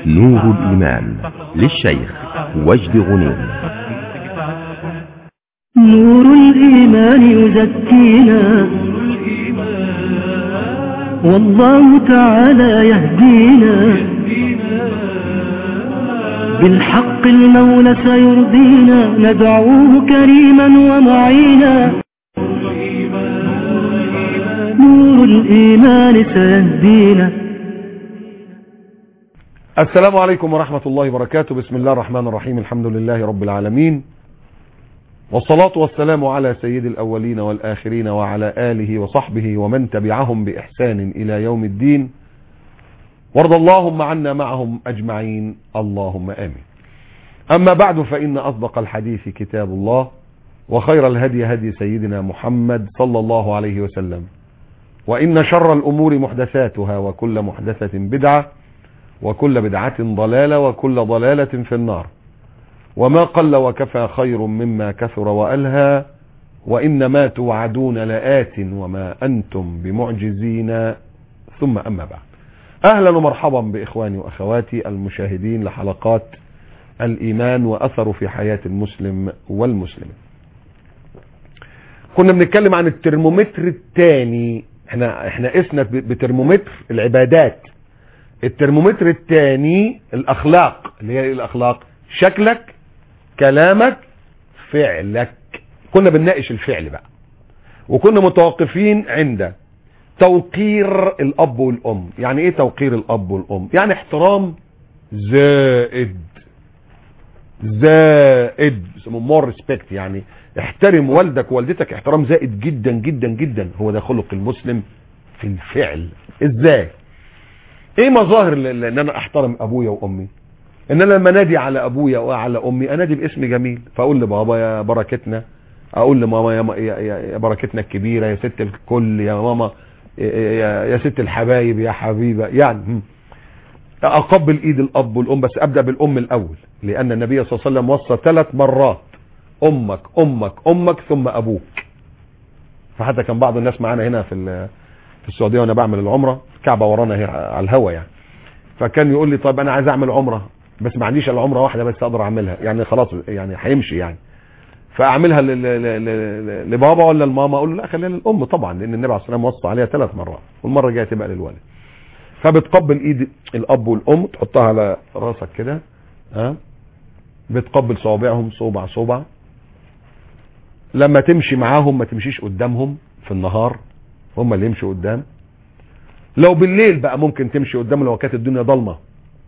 نور الإيمان للشيخ وجد غنيم نور الإيمان يزكينا والله تعالى يهدينا بالحق المولى سيرضينا ندعوه كريما ومعينا نور الإيمان سيهدينا السلام عليكم ورحمة الله وبركاته بسم الله الرحمن الرحيم الحمد لله رب العالمين والصلاة والسلام على سيد الأولين والآخرين وعلى آله وصحبه ومن تبعهم بإحسان إلى يوم الدين وارض اللهم عنا معهم أجمعين اللهم آمين أما بعد فإن أصدق الحديث كتاب الله وخير الهدي هدي سيدنا محمد صلى الله عليه وسلم وإن شر الأمور محدثاتها وكل محدثة بدعة وكل بدعة ضلالة وكل ضلالة في النار وما قل وكفى خير مما كثر وألهى وإنما توعدون لآت وما أنتم بمعجزين ثم أما بعد أهلا ومرحبا بإخواني وأخواتي المشاهدين لحلقات الإيمان وأثره في حياة المسلم والمسلم كنا بنتكلم عن الترمومتر الثاني احنا احنا قسنا بترمومتر العبادات الترمومتر الثاني الاخلاق اللي هي الاخلاق شكلك كلامك فعلك كنا بنناقش الفعل بقى وكنا متوقفين عند توقير الاب والام يعني ايه توقير الاب والام يعني احترام زائد زائد يسموه مور ريسبكت يعني احترم والدك ووالدتك احترام زائد جدا جدا جدا هو ده خلق المسلم في الفعل ازاي ايه مظاهر ان انا احترم ابويا وامي ان انا لما انادي على ابويا وعلى امي انادي باسم جميل فاقول لبابا يا بركتنا اقول لماما يا, يا, يا بركتنا الكبيره يا ست الكل يا ماما يا, يا ست الحبايب يا حبيبه يعني اقبل ايد الاب والام بس ابدا بالام الاول لان النبي صلى الله عليه وسلم وصى ثلاث مرات امك امك امك ثم ابوك فحتى كان بعض الناس معانا هنا في في السعوديه وانا بعمل العمره الكعبه ورانا هي على الهوا يعني فكان يقول لي طيب انا عايز اعمل عمره بس ما عنديش الا عمره واحده بس اقدر اعملها يعني خلاص يعني هيمشي يعني فاعملها لبابا ولا لماما اقول له لا خليها للام طبعا لان النبي عليه الصلاه والسلام وصى عليها ثلاث مرات والمره الجايه تبقى للولد فبتقبل ايد الاب والام تحطها على راسك كده ها بتقبل صوابعهم صوبع صوبع لما تمشي معاهم ما تمشيش قدامهم في النهار هم اللي يمشوا قدام لو بالليل بقى ممكن تمشي قدام لو كانت الدنيا ضلمه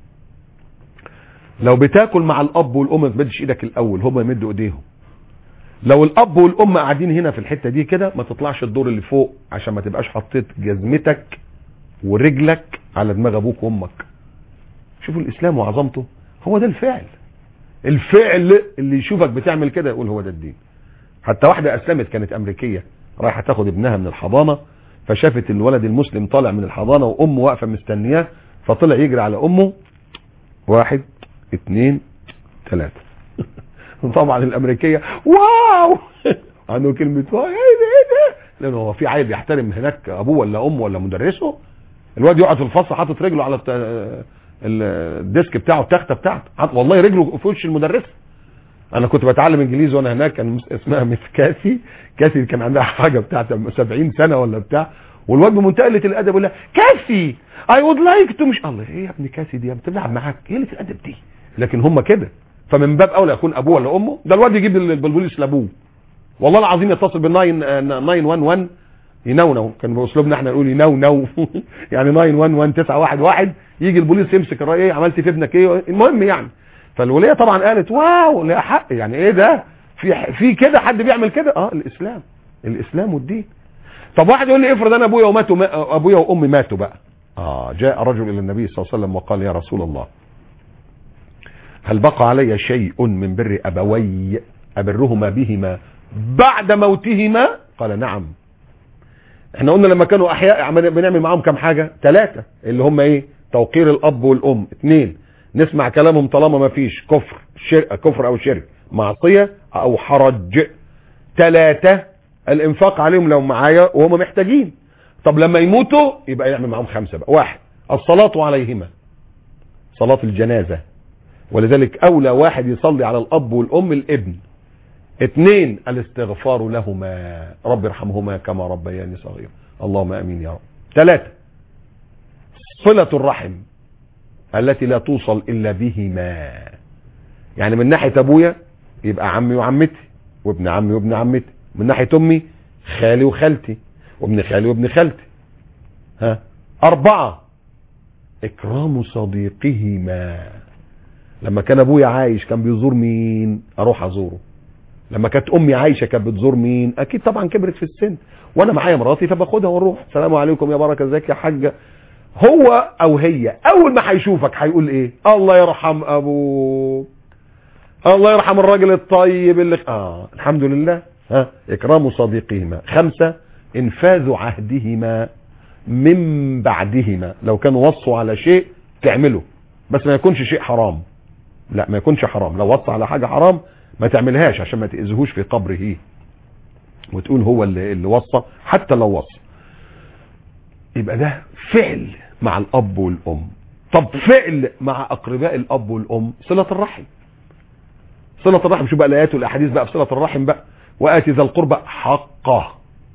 لو بتاكل مع الاب والام ما تمدش ايدك الاول هم يمدوا ايديهم لو الاب والام قاعدين هنا في الحته دي كده ما تطلعش الدور اللي فوق عشان ما تبقاش حطيت جزمتك ورجلك على دماغ ابوك وامك شوفوا الاسلام وعظمته هو ده الفعل الفعل اللي يشوفك بتعمل كده يقول هو ده الدين حتى واحده اسلمت كانت امريكيه رايحه تاخد ابنها من الحضانه فشافت الولد المسلم طالع من الحضانه وامه واقفه مستنياه فطلع يجري على امه واحد اتنين تلاته طبعا الامريكيه واو عنده كلمه واو ايه ده ايه ده لانه هو في عيل بيحترم هناك ابوه ولا امه ولا مدرسه الواد يقعد في الفصل حاطط رجله على الديسك بتاعه التخته بتاعته والله رجله في وش المدرسه انا كنت بتعلم انجليزي وانا هناك كان اسمها مس كاسي كاسي كان عندها حاجه بتاعت 70 سنه ولا بتاع والواد بمنتهى قله الادب يقول لها كاسي اي وود لايك تو مش الله ايه يا ابني كاسي دي بتلعب معاك ايه قله الادب دي لكن هم كده فمن باب اولى يكون ابوه ولا امه ده الواد يجيب البوليس لابوه والله العظيم يتصل بال 911 ينونو كان باسلوبنا احنا نقول ينونو يعني 911 911 يجي البوليس يمسك الراي ايه عملت في ابنك ايه المهم يعني فالوليه طبعا قالت واو لها حق يعني ايه ده في في كده حد بيعمل كده اه الاسلام الاسلام والدين طب واحد يقول لي افرض انا ابويا وماتوا ابويا وامي ماتوا بقى اه جاء رجل الى النبي صلى الله عليه وسلم وقال يا رسول الله هل بقى علي شيء من بر ابوي ابرهما بهما بعد موتهما قال نعم احنا قلنا لما كانوا احياء بنعمل معاهم كام حاجه ثلاثه اللي هم ايه توقير الاب والام اثنين نسمع كلامهم طالما ما فيش كفر شرك كفر او شرك معصية او حرج ثلاثة الانفاق عليهم لو معايا وهم محتاجين طب لما يموتوا يبقى يعمل معاهم خمسة بقى واحد الصلاة عليهما صلاة الجنازة ولذلك اولى واحد يصلي على الاب والام الابن اثنين الاستغفار لهما رب ارحمهما كما ربياني صغيرا اللهم امين يا رب ثلاثة صلة الرحم التي لا توصل الا بهما يعني من ناحية ابويا يبقى عمي وعمتي وابن عمي وابن عمتي من ناحية امي خالي وخالتي وابن خالي وابن خالتي ها اربعة اكرام صديقهما لما كان ابويا عايش كان بيزور مين اروح ازوره لما كانت امي عايشه كانت بتزور مين اكيد طبعا كبرت في السن وانا معايا مراتي فباخدها ونروح السلام عليكم يا بركه ازيك يا حاجه هو او هي اول ما هيشوفك هيقول ايه الله يرحم ابوك الله يرحم الراجل الطيب اللي اه الحمد لله ها اكرام صديقهما خمسة انفاذ عهدهما من بعدهما لو كانوا وصوا على شيء تعمله بس ما يكونش شيء حرام لا ما يكونش حرام لو وصى على حاجة حرام ما تعملهاش عشان ما تأذيهوش في قبره وتقول هو اللي, اللي وصى حتى لو وصى يبقى ده فعل مع الاب والام طب فعل مع اقرباء الاب والام صلة الرحم صلة الرحم شو بقى الايات والاحاديث بقى في صلة الرحم بقى واتي ذا القربى حقه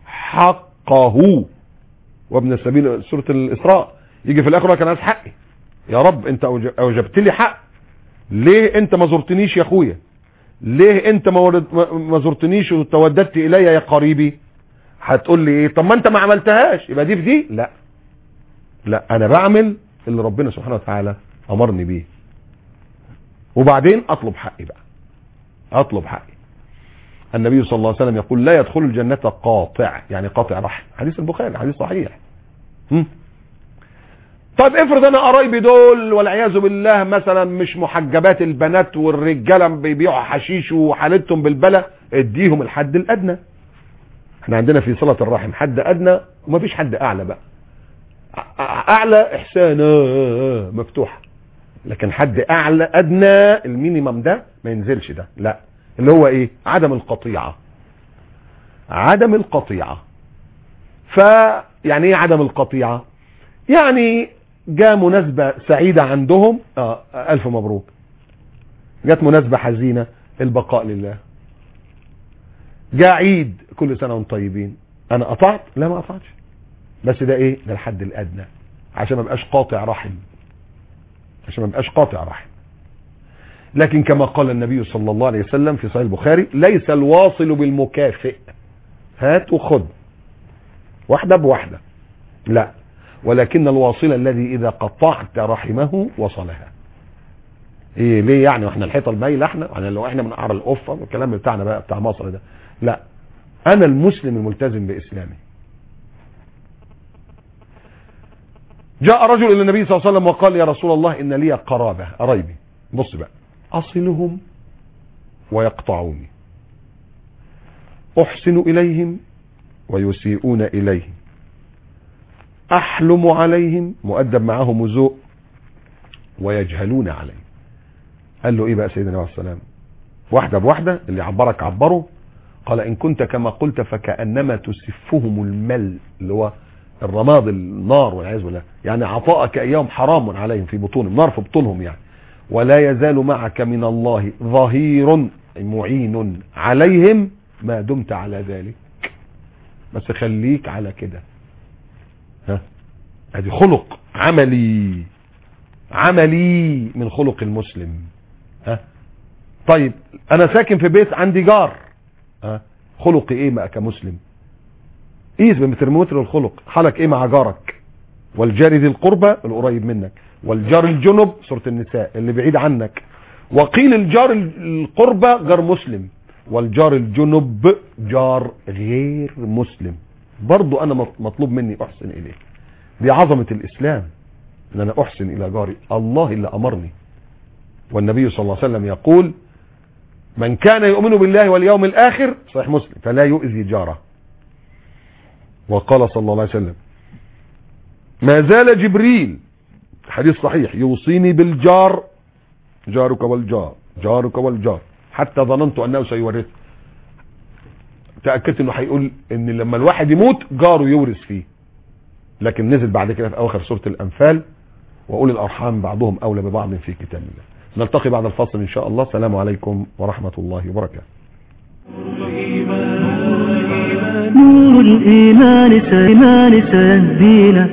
حقه وابن السبيل سورة الاسراء يجي في الاخر يقول لك انا عايز حقي يا رب انت أوج- اوجبت لي حق ليه انت ما زرتنيش يا اخويا ليه انت ما, ورد ما- ما زرتنيش وتوددت الي يا قريبي هتقول لي ايه طب ما انت ما عملتهاش يبقى دي في دي لا لا انا بعمل اللي ربنا سبحانه وتعالى امرني بيه وبعدين اطلب حقي بقى اطلب حقي النبي صلى الله عليه وسلم يقول لا يدخل الجنة قاطع يعني قاطع رحم حديث البخاري حديث صحيح هم؟ طيب افرض انا قرايبي دول والعياذ بالله مثلا مش محجبات البنات والرجاله بيبيعوا حشيش وحالتهم بالبلا اديهم الحد الادنى احنا عندنا في صلة الرحم حد ادنى ومفيش حد اعلى بقى أ- اعلى احسان آه، مفتوحه لكن حد اعلى ادنى المينيمم ده ما ينزلش ده لا اللي هو ايه عدم القطيعه عدم القطيعه فيعني ايه عدم القطيعه يعني جاء مناسبة سعيدة عندهم آه ألف مبروك جت مناسبة حزينة البقاء لله جاء عيد كل سنة وانتم طيبين أنا قطعت لا ما قطعتش بس ده إيه ده الحد الأدنى عشان ما بقاش قاطع رحم عشان ما بقاش قاطع رحم لكن كما قال النبي صلى الله عليه وسلم في صحيح البخاري ليس الواصل بالمكافئ هات وخد واحدة بواحدة لا ولكن الواصل الذي اذا قطعت رحمه وصلها ايه ليه يعني واحنا الحيطه المايله احنا يعني لو احنا من قعر القفه والكلام بتاعنا بقى بتاع مصر ده لا انا المسلم الملتزم باسلامي جاء رجل الى النبي صلى الله عليه وسلم وقال يا رسول الله ان لي قرابه قرايبي بص بقى اصلهم ويقطعوني احسن اليهم ويسيئون اليهم احلم عليهم مؤدب معهم وذوق ويجهلون علي قال له ايه بقى سيدنا عليه السلام واحده بواحده اللي عبرك عبره قال ان كنت كما قلت فكانما تسفهم المل اللي هو الرماد النار والعياذ بالله يعني عطاءك اياهم حرام عليهم في بطونهم نار في بطونهم يعني ولا يزال معك من الله ظهير معين عليهم ما دمت على ذلك بس خليك على كده ها ادي خلق عملي عملي من خلق المسلم ها طيب انا ساكن في بيت عندي جار ها خلقي ايه بقى كمسلم قيس بمترمتر الخلق حالك ايه مع جارك والجار ذي القربى القريب منك والجار الجنب سورة النساء اللي بعيد عنك وقيل الجار القربى جار مسلم والجار الجنب جار غير مسلم برضو انا مطلوب مني احسن اليه دي عظمة الاسلام ان انا احسن الى جاري الله اللي امرني والنبي صلى الله عليه وسلم يقول من كان يؤمن بالله واليوم الاخر صحيح مسلم فلا يؤذي جاره وقال صلى الله عليه وسلم ما زال جبريل حديث صحيح يوصيني بالجار جارك والجار جارك والجار حتى ظننت انه سيورث تأكدت انه هيقول ان لما الواحد يموت جاره يورث فيه لكن نزل بعد كده في اواخر سورة الانفال وأولي الأرحام بعضهم أولى ببعض في كتاب الله نلتقي بعد الفصل إن شاء الله السلام عليكم ورحمة الله وبركاته نور الإيمان سيمان سيهدينا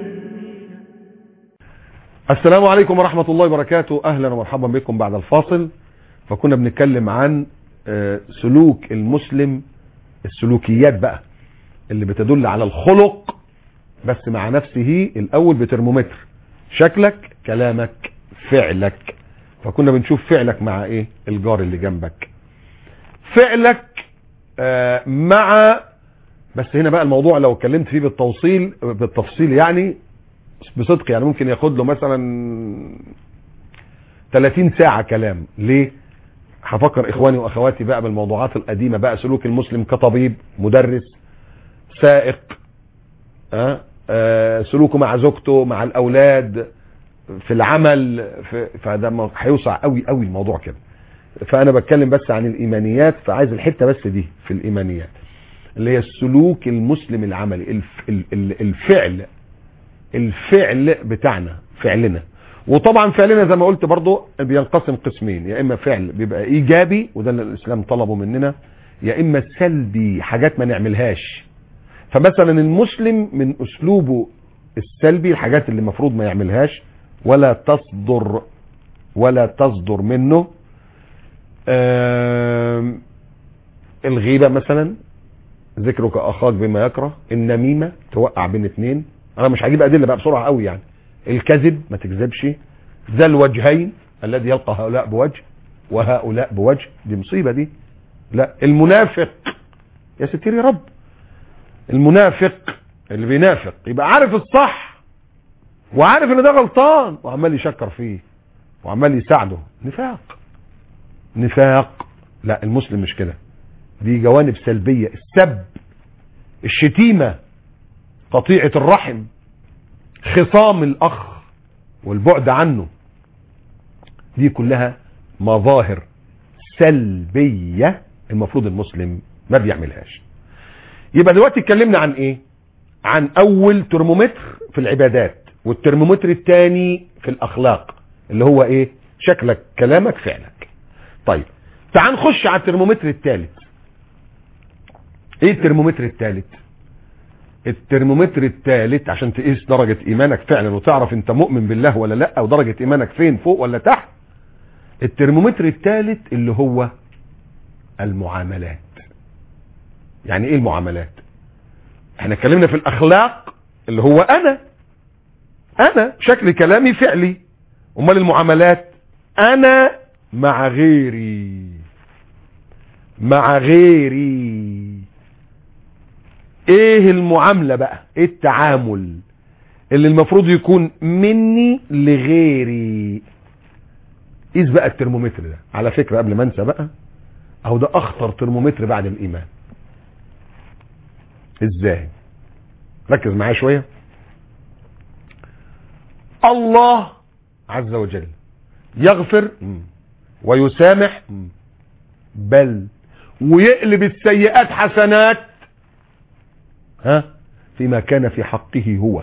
السلام عليكم ورحمة الله وبركاته أهلا ومرحبا بكم بعد الفاصل فكنا بنتكلم عن آه، سلوك المسلم السلوكيات بقى اللي بتدل على الخلق بس مع نفسه الأول بترمومتر شكلك كلامك فعلك فكنا بنشوف فعلك مع ايه الجار اللي جنبك فعلك آه، مع بس هنا بقى الموضوع لو اتكلمت فيه بالتوصيل بالتفصيل يعني بصدق يعني ممكن ياخد له مثلا 30 ساعة كلام ليه هفكر اخواني واخواتي بقى بالموضوعات القديمة بقى سلوك المسلم كطبيب مدرس سائق أه؟ أه سلوكه مع زوجته مع الاولاد في العمل في فده م- هيوسع قوي قوي الموضوع كده فانا بتكلم بس عن الايمانيات فعايز الحته بس دي في الايمانيات اللي هي السلوك المسلم العملي الف ال- ال- الفعل الفعل بتاعنا فعلنا وطبعا فعلنا زي ما قلت برضو بينقسم قسمين يا اما فعل بيبقى ايجابي وده اللي الاسلام طلبه مننا يا اما سلبي حاجات ما نعملهاش فمثلا المسلم من اسلوبه السلبي الحاجات اللي المفروض ما يعملهاش ولا تصدر ولا تصدر منه آم، الغيبة مثلا ذكرك اخاك بما يكره النميمة توقع بين اتنين انا مش هجيب ادلة بقى بسرعة قوي يعني الكذب ما تكذبش ذا الوجهين الذي يلقى هؤلاء بوجه وهؤلاء بوجه دي مصيبة دي لا المنافق يا ستير يا رب المنافق اللي بينافق يبقى عارف الصح وعارف ان ده غلطان وعمال يشكر فيه وعمال يساعده نفاق نفاق لا المسلم مش كده دي جوانب سلبية السب الشتيمة قطيعة الرحم خصام الاخ والبعد عنه دي كلها مظاهر سلبية المفروض المسلم ما بيعملهاش يبقى دلوقتي اتكلمنا عن ايه عن اول ترمومتر في العبادات والترمومتر الثاني في الاخلاق اللي هو ايه شكلك كلامك فعلك طيب تعال نخش على الترمومتر الثالث ايه الترمومتر الثالث الترمومتر الثالث عشان تقيس درجة ايمانك فعلا وتعرف انت مؤمن بالله ولا لا ودرجة ايمانك فين فوق ولا تحت الترمومتر الثالث اللي هو المعاملات يعني ايه المعاملات احنا اتكلمنا في الاخلاق اللي هو انا انا شكل كلامي فعلي امال المعاملات انا مع غيري مع غيري ايه المعاملة بقى ايه التعامل اللي المفروض يكون مني لغيري قيس بقى الترمومتر ده على فكرة قبل ما انسى بقى اهو ده اخطر ترمومتر بعد الايمان ازاي ركز معايا شوية الله عز وجل يغفر مم. ويسامح مم. بل ويقلب السيئات حسنات ها فيما كان في حقه هو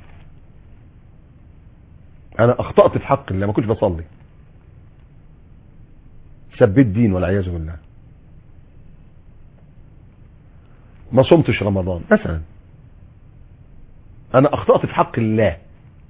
انا اخطأت في حق الله ما كنتش بصلي سبيت دين والعياذ بالله ما صمتش رمضان مثلا انا اخطأت في حق الله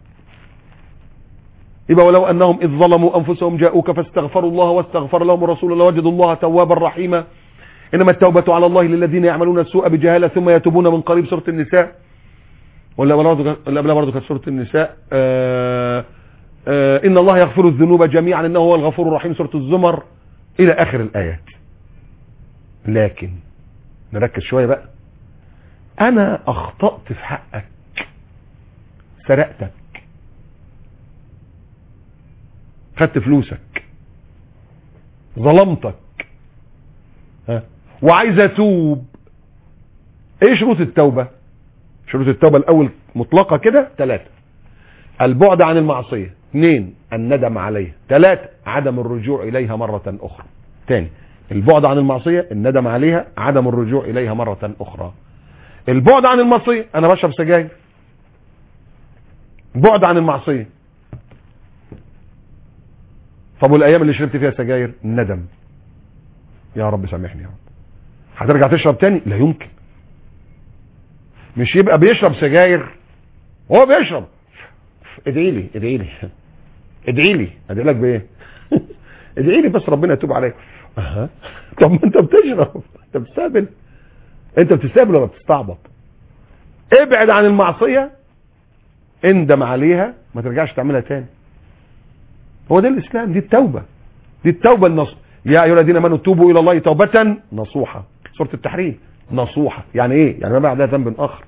يبقى ولو انهم اذ ظلموا انفسهم جاءوك فاستغفروا الله واستغفر لهم الرسول لوجدوا الله توابا رحيما انما التوبة على الله للذين يعملون السوء بجهالة ثم يتوبون من قريب سورة النساء ولا برضه ولا قبلها برضه كانت سورة النساء آآ آآ ان الله يغفر الذنوب جميعا انه هو الغفور الرحيم سورة الزمر الى اخر الايات لكن نركز شوية بقى انا اخطأت في حقك سرقتك خدت فلوسك ظلمتك ها وعايز اتوب ايه شروط التوبة شروط التوبة الاول مطلقة كده ثلاثة البعد عن المعصية اثنين الندم عليها ثلاثة عدم الرجوع اليها مرة اخرى تاني البعد عن المعصية الندم عليها عدم الرجوع اليها مرة اخرى البعد عن المعصية انا بشرب سجاير بعد عن المعصية طب والايام اللي شربت فيها سجاير ندم يا رب سامحني يا رب هترجع تشرب تاني لا يمكن مش يبقى بيشرب سجاير هو بيشرب ادعي لي ادعي لي ادعي لي ادعي لك بايه ادعي لي بس ربنا يتوب عليك اها طب ما انت بتشرب انت بتستقبل انت بتستقبل ولا بتستعبط ابعد عن المعصيه اندم عليها ما ترجعش تعملها تاني هو ده الاسلام دي التوبه دي التوبه النص يا ايها الذين امنوا توبوا الى الله توبه نصوحه سوره التحريم نصوحه يعني ايه يعني ما بعدها ذنب اخر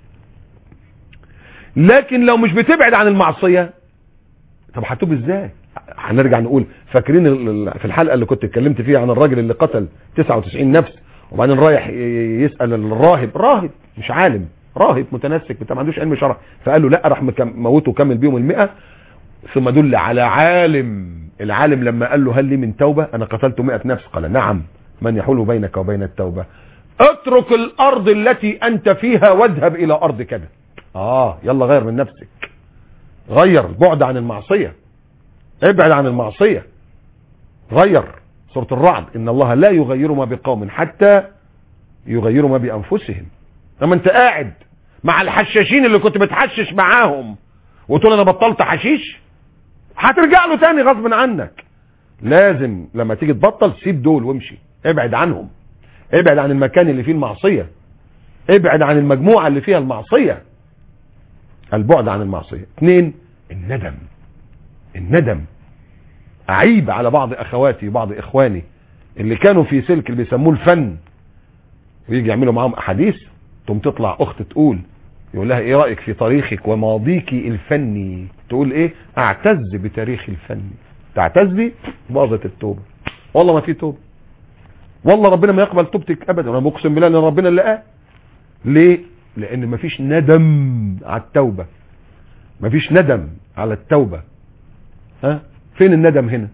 لكن لو مش بتبعد عن المعصيه طب هتوب ازاي هنرجع نقول فاكرين ال- ال- في الحلقه اللي كنت اتكلمت فيها عن الراجل اللي قتل 99 نفس وبعدين رايح ي- يسال الراهب راهب مش عالم راهب متنسك بتاع ما عندوش علم شرع فقال له لا راح مكم- موته وكمل بيهم المئة ثم دل على عالم العالم لما قال له هل لي من توبة انا قتلت مئة نفس قال نعم من يحول بينك وبين التوبة اترك الارض التي انت فيها واذهب الى ارض كذا اه يلا غير من نفسك غير بعد عن المعصية ابعد عن المعصية غير سورة الرعد ان الله لا يغير ما بقوم حتى يغيروا ما بانفسهم لما انت قاعد مع الحشاشين اللي كنت بتحشش معاهم وتقول انا بطلت حشيش هترجع له تاني غصب عنك لازم لما تيجي تبطل سيب دول وامشي ابعد عنهم ابعد عن المكان اللي فيه المعصية ابعد عن المجموعة اللي فيها المعصية البعد عن المعصية اثنين الندم الندم اعيب على بعض اخواتي وبعض اخواني اللي كانوا في سلك اللي بيسموه الفن ويجي يعملوا معاهم احاديث تقوم تطلع اخت تقول يقول لها ايه رايك في تاريخك وماضيك الفني تقول ايه اعتز بتاريخي الفني تعتزي باظت التوبه والله ما في توبه والله ربنا ما يقبل توبتك ابدا وانا بقسم بالله ان ربنا اللي قال ليه لان مفيش ندم على التوبه مفيش ندم على التوبه ها فين الندم هنا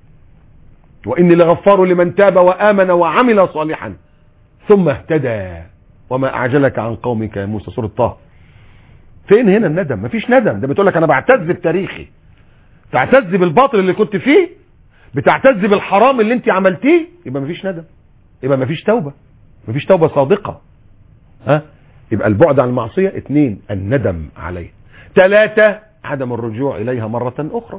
واني لغفار لمن تاب وامن وعمل صالحا ثم اهتدى وما اعجلك عن قومك يا موسى سوره طه فين هنا الندم مفيش ندم ده بتقول لك انا بعتز بتاريخي تعتز بالباطل اللي كنت فيه بتعتز بالحرام اللي انت عملتيه يبقى مفيش ندم يبقى مفيش توبه مفيش توبه صادقه ها يبقى البعد عن المعصيه اثنين الندم عليه ثلاثه عدم الرجوع اليها مره اخرى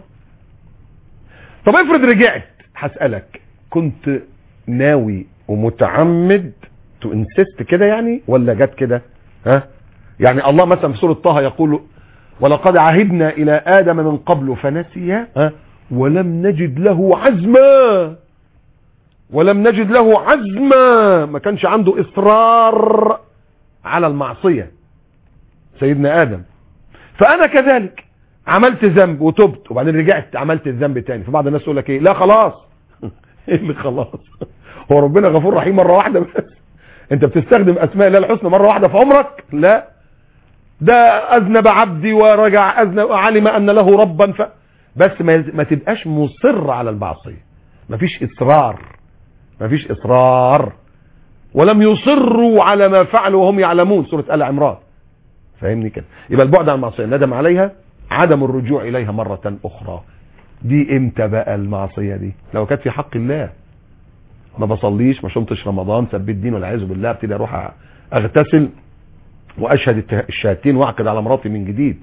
طب افرض رجعت هسألك كنت ناوي ومتعمد تو انسست كده يعني ولا جت كده ها يعني الله مثلا في سورة طه يقول ولقد عهدنا الى ادم من قبل فنسي ها ولم نجد له عزما ولم نجد له عزما ما كانش عنده اصرار على المعصية سيدنا ادم فانا كذلك عملت ذنب وتبت وبعدين رجعت عملت الذنب تاني فبعض الناس يقول لك ايه لا خلاص ايه اللي خلاص هو ربنا غفور رحيم مره واحده بس انت بتستخدم اسماء الله الحسنى مره واحده في عمرك لا ده اذنب عبدي ورجع اذنب علم ان له ربا ف بس ما, ما تبقاش مصر على المعصيه مفيش اصرار مفيش اصرار ولم يصروا على ما فعلوا وهم يعلمون سوره ال عمران فاهمني كده يبقى البعد عن المعصيه ندم عليها عدم الرجوع اليها مرة اخرى دي امتى بقى المعصية دي لو كانت في حق الله ما بصليش ما شمتش رمضان سبيت دين والعياذ بالله ابتدي اروح اغتسل واشهد الته- الشهادتين واعقد على مراتي من جديد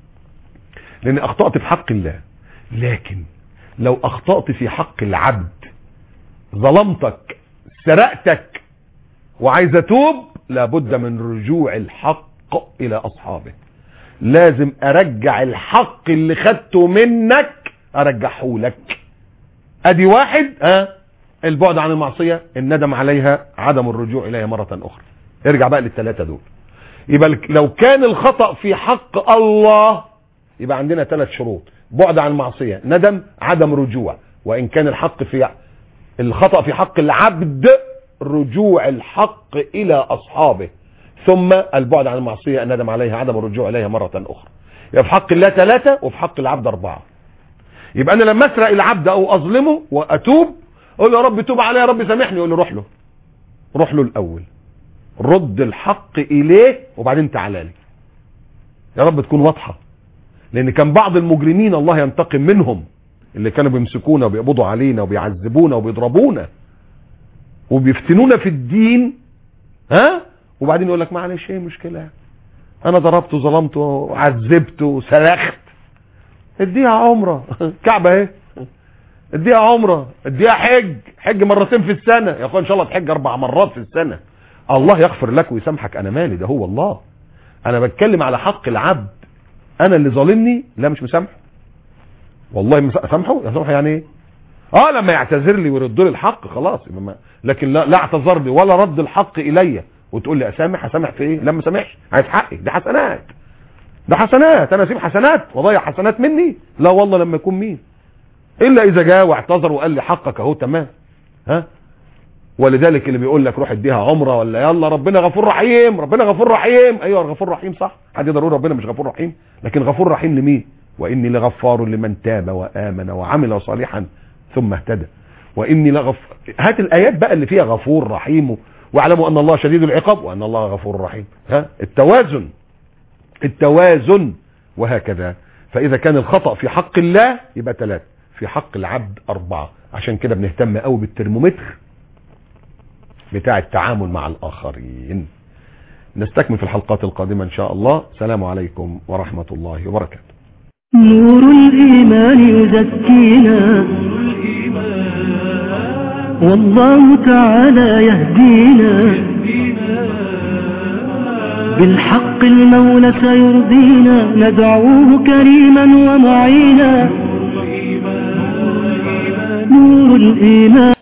لان اخطأت في حق الله لكن لو اخطأت في حق العبد ظلمتك سرقتك وعايز اتوب لابد من رجوع الحق الى اصحابه لازم ارجع الحق اللي خدته منك ارجعه لك ادي واحد ها البعد عن المعصية الندم عليها عدم الرجوع اليها مرة اخرى ارجع بقى للثلاثة دول يبقى الك- لو كان الخطأ في حق الله يبقى عندنا ثلاث شروط بعد عن المعصية ندم عدم رجوع وان كان الحق في الخطأ في حق العبد رجوع الحق الى اصحابه ثم البعد عن المعصية الندم عليها عدم الرجوع اليها مرة اخرى يبقى في حق الله ثلاثة وفي حق العبد اربعة يبقى انا لما اسرق العبد او اظلمه واتوب اقول له يا رب توب علي يا رب سامحني يقول له روح له روح له الاول رد الحق اليه وبعدين تعالى لي يا رب تكون واضحة لان كان بعض المجرمين الله ينتقم منهم اللي كانوا بيمسكونا وبيقبضوا علينا وبيعذبونا وبيضربونا وبيفتنونا في الدين ها وبعدين يقول لك معلش ايه مشكله يعني انا ضربته وظلمته وعذبته وسلخت اديها عمره كعبه اهي اديها عمره اديها حج حج مرتين في السنه يا اخويا ان شاء الله تحج اربع مرات في السنه الله يغفر لك ويسامحك انا مالي ده هو الله انا بتكلم على حق العبد انا اللي ظالمني لا مش مسامحه والله مس- اسامحه اسامحه يعني ايه اه لما يعتذر لي ويرد لي الحق خلاص يبقى ما- لكن لا, لا اعتذر لي ولا رد الحق الي وتقول لي اسامح اسامح في ايه لما سامحش عايز حقي ده حسنات ده حسنات انا اسيب حسنات واضيع حسنات مني لا والله لما يكون مين الا اذا جاء واعتذر وقال لي حقك اهو تمام ها ولذلك اللي بيقول لك روح اديها عمره ولا يلا ربنا غفور رحيم ربنا غفور رحيم ايوه غفور رحيم صح حد يقدر يقول ربنا مش غفور رحيم لكن غفور رحيم لمين واني لغفار لمن تاب وامن وعمل صالحا ثم اهتدى واني لغف هات الايات بقى اللي فيها غفور رحيم واعلموا ان الله شديد العقاب وان الله غفور رحيم ها التوازن التوازن وهكذا فاذا كان الخطأ في حق الله يبقى ثلاثة في حق العبد اربعة عشان كده بنهتم قوي بالترمومتر بتاع التعامل مع الآخرين نستكمل في الحلقات القادمة إن شاء الله سلام عليكم ورحمة الله وبركاته نور الإيمان يزكينا والله تعالى يهدينا بالحق المولى سيرضينا ندعوه كريما ومعينا نور الإيمان